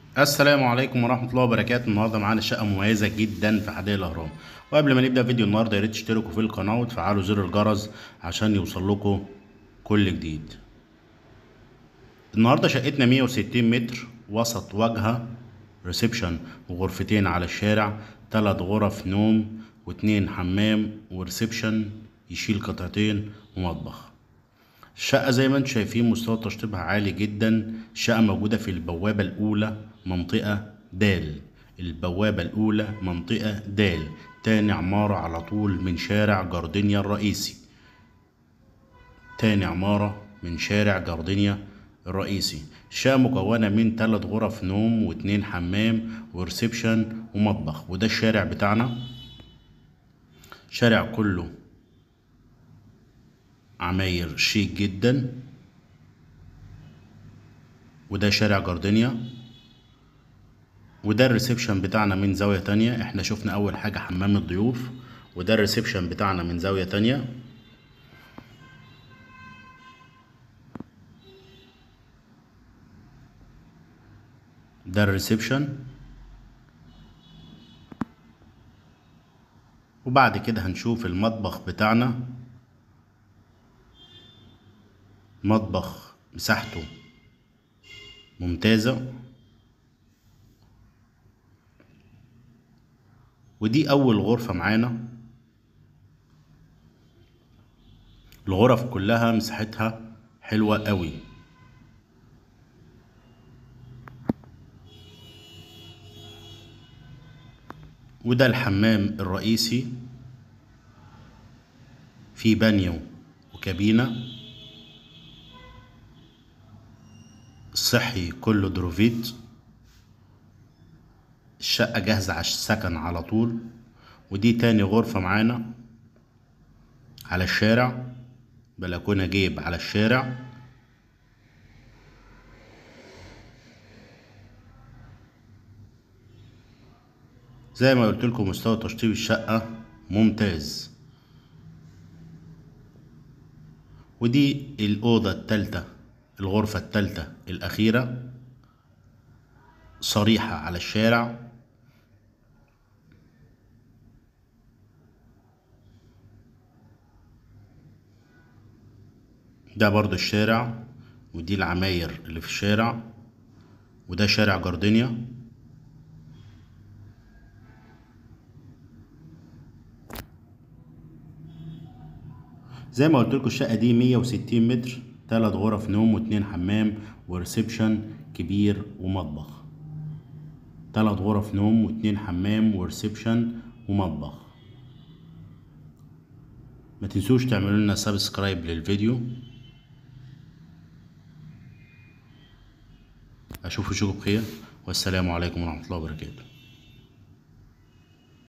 السلام عليكم ورحمة الله وبركاته النهاردة معانا شقة مميزة جدا في حدائق الأهرام وقبل ما نبدأ فيديو النهاردة يا ريت تشتركوا في القناة وتفعلوا زر الجرس عشان يوصل لكم كل جديد النهاردة شقتنا 160 متر وسط واجهة ريسبشن وغرفتين على الشارع تلات غرف نوم واتنين حمام وريسبشن يشيل قطعتين ومطبخ الشقة زي ما انتم شايفين مستوى تشطيبها عالي جدا الشقة موجودة في البوابة الأولى منطقة دال البوابة الأولى منطقة دال تاني عمارة على طول من شارع جاردينيا الرئيسي تاني عمارة من شارع جاردينيا الرئيسي الشقة مكونة من تلات غرف نوم واتنين حمام وريسبشن ومطبخ وده الشارع بتاعنا شارع كله عماير شيك جدا وده شارع جاردينيا وده الريسبشن بتاعنا من زاوية تانية احنا شفنا اول حاجة حمام الضيوف وده الريسبشن بتاعنا من زاوية تانية ده الريسبشن وبعد كده هنشوف المطبخ بتاعنا مطبخ مساحته ممتازة ودي أول غرفة معانا الغرف كلها مساحتها حلوة قوي وده الحمام الرئيسي فيه بانيو وكابينة الصحي كله دروفيت الشقة جاهزة على السكن على طول ودي تاني غرفة معانا على الشارع بلكونة جيب على الشارع زي ما قلت لكم مستوى تشطيب الشقة ممتاز ودي الأوضة التالتة الغرفة التالتة الأخيرة صريحة على الشارع ده برضو الشارع ودي العماير اللي في الشارع وده شارع جاردينيا زي ما قلت لكم الشقة دي 160 متر تلات غرف نوم واتنين حمام وريسبشن كبير ومطبخ تلات غرف نوم واتنين حمام وريسبشن ومطبخ ما تنسوش تعملوا لنا سبسكرايب للفيديو اشوفكم بخير والسلام عليكم ورحمة الله وبركاته